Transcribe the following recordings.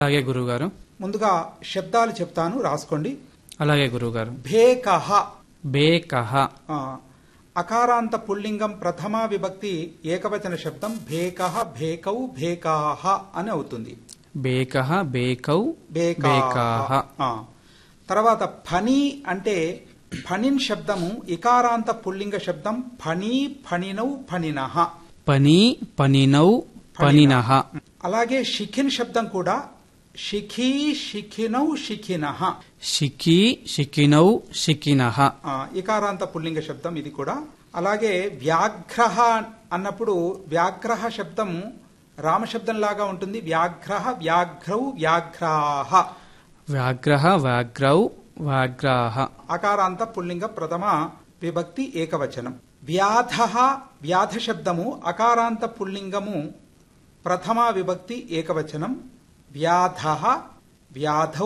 అలాగే గురువుగారు ముందుగా శబ్దాలు చెప్తాను రాసుకోండి అలాగే గురువుగారు భేకహ బేకహ ఆ, అకారాంత పుల్లింగం ప్రథమ విభక్తి ఏకవచన శబ్దం భేకహ భేకౌ భేకాహ అని అవుతుంది బేకహ బేకౌ బేకాహ బేకాహ ఆ. తర్వాత ఫణి అంటే ఫణిన్ శబ్దము ఇకారాంత పుల్లింగ శబ్దం ఫణి ఫణినౌ ఫణినః పని పనినౌ పనినః అలాగే శిఖిన్ శబ్దం కూడా శిఖీ శిఖినౌ శిఖినః శిఖి శిఖినౌ శిఖినః ఆ, ఇకారాంత పుల్లింగ శబ్దం ఇది కూడా అలాగే వ్యాఘ్రహ అన్నప్పుడు వ్యాఘ్రహ శబ్దం రామశబ్దం లాగా ఉంటుంది వ్యాఘ్రహ వ్యాఘ్రౌ వ్యాఘ్రాహ వ్యాఘ్రః వ్యాఘ్రౌ వ్యాఘ్రాహ అకారాంత పుల్లింగ ప్రథమ విభక్తి ఏకవచనం వ్యాధ వ్యాధ శబ్దము అకారాంత పుల్లింగము ప్రథమ విభక్తి ఏకవచనం వ్యాధ వ్యాధౌ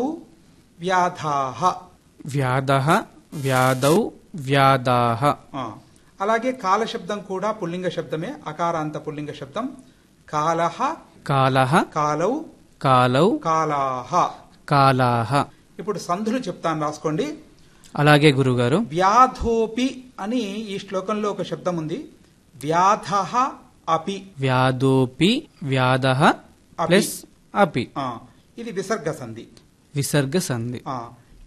వ్యాధాహ వ్యాధః వ్యాధౌ వ్యాధాః ఆ, అలాగే కాల శబ్దం కూడా పుల్లింగ శబ్దమే అకారాంత పుల్లింగ శబ్దం కాలహ కాలః కాలౌ కాలౌ కాలాహ కాలాహ ఇప్పుడు సంధులు చెప్తాను రాసుకోండి అలాగే గురుగారు వ్యాధోపి అని ఈ శ్లోకంలో ఒక శబ్దం ఉంది వ్యాధ అపి వ్యాధోపి వ్యాధః అపి. ప్లస్ అపి ఆ, ఇది విసర్గ సంధి విసర్గ సంధి ఆ,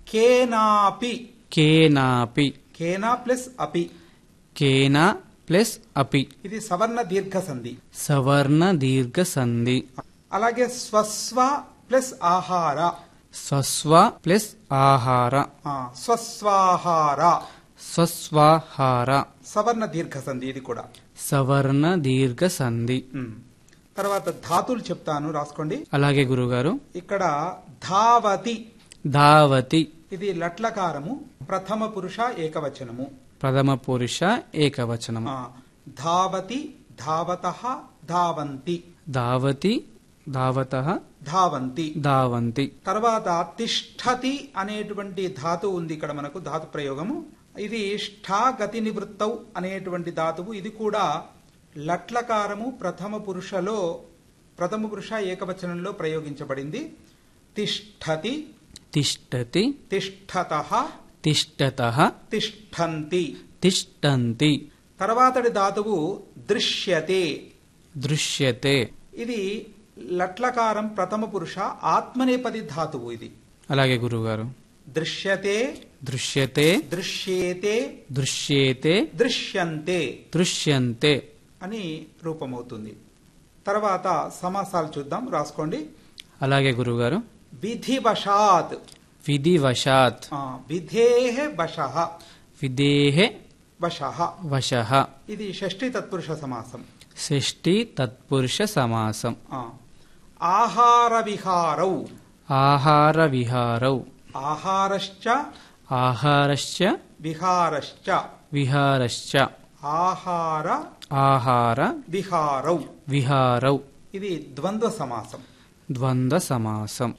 కేనాపి కేనాపి కేనా ప్లస్ అపి కేన ప్లస్ అపి ఇది సవర్ణ దీర్ఘ సంధి సవర్ణ దీర్ఘ సంధి అలాగే స్వస్వ ప్లస్ ఆహార స్వస్వ ప్లస్ ఆహార ఆ, స్వస్వాహార స్వస్వాహార సవర్ణ దీర్ఘ సంధి ఇది కూడా సవర్ణ దీర్ఘ సంధి ఉమ్. తర్వాత ధాతులు చెప్తాను రాసుకోండి అలాగే గురుగారు ఇక్కడ ధావతి ధావతి ఇది లట్లకారము ప్రథమ పురుష ఏకవచనము ప్రథమ పురుష ఏకవచనం ఆ, ధావతి ధావత ధావంతి ధావతి ధావత ధావంతి ధావంతి తర్వాత తిష్టతి అనేటువంటి ధాతువు ఉంది ఇక్కడ మనకు ధాతు ప్రయోగము ఇది ష్ఠా గతి నివృత్తౌ అనేటువంటి ధాతువు ఇది కూడా లట్లకారము ప్రథమ పురుషలో ప్రథమ పురుష ఏకవచనంలో ప్రయోగించబడింది తిష్టతి తిష్టతి తిష్టత తిష్టత తిష్టంతి తిష్టంతి తర్వాతడి ధాతువు దృశ్యతే దృశ్యతే ఇది లట్లకారం ప్రథమ పురుష ఆత్మనేపది ధాతువు ఇది అలాగే గురుగారు దృశ్యతే దృశ్యతే దృశ్యేతే దృశ్యేతే దృశ్యంతే దృశ్యంతే అని రూపమవుతుంది తర్వాత సమాసాలు చూద్దాం రాసుకోండి అలాగే గురుగారు విధివశాత్ విధివశాత్ ఆ, విధేహ వశః విదేహే వశః వశః ఇది షష్ఠి తత్పురుష సమాసం షష్ఠి తత్పురుష సమాసం ఆ, ఆహార విహారౌ ఆహార విహారౌ ఆహారశ్చ ఆహారశ్చ విహారశ్చ విహారశ్చ ఆహార ఆహార విహారౌ విహారౌ ఇది ద్వంద్వ సమాసం ద్వంద్వ సమాసం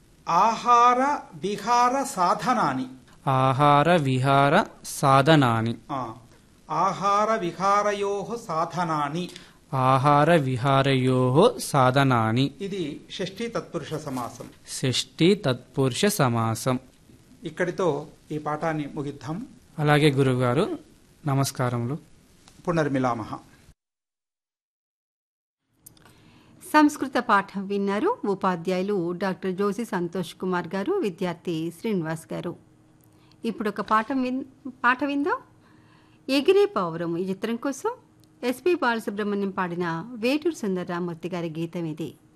ఆహార విహార సాధనాని ఆహార విహార సాధనాని ఆ, ఆహార విహారయో సాధనాని ఆహార విహారయో సాధనాని ఇది షష్ఠి తత్పురుష సమాసం షష్ఠి తత్పురుష సమాసం ఇక్కడితో ఈ పాఠాన్ని ముగిద్దాం అలాగే గురుగారు నమస్కారములు పునర్మిలామహ సంస్కృత పాఠం విన్నారు ఉపాధ్యాయులు డాక్టర్ జోసి సంతోష్ కుమార్ గారు విద్యార్థి శ్రీనివాస్ గారు ఇప్పుడు ఒక పాఠం విన్ పాట విందాం ఎగిరే పావురం ఈ చిత్రం కోసం ఎస్పి బాలసుబ్రహ్మణ్యం పాడిన వేటూరు సుందర రామూర్తి గారి గీతం ఇది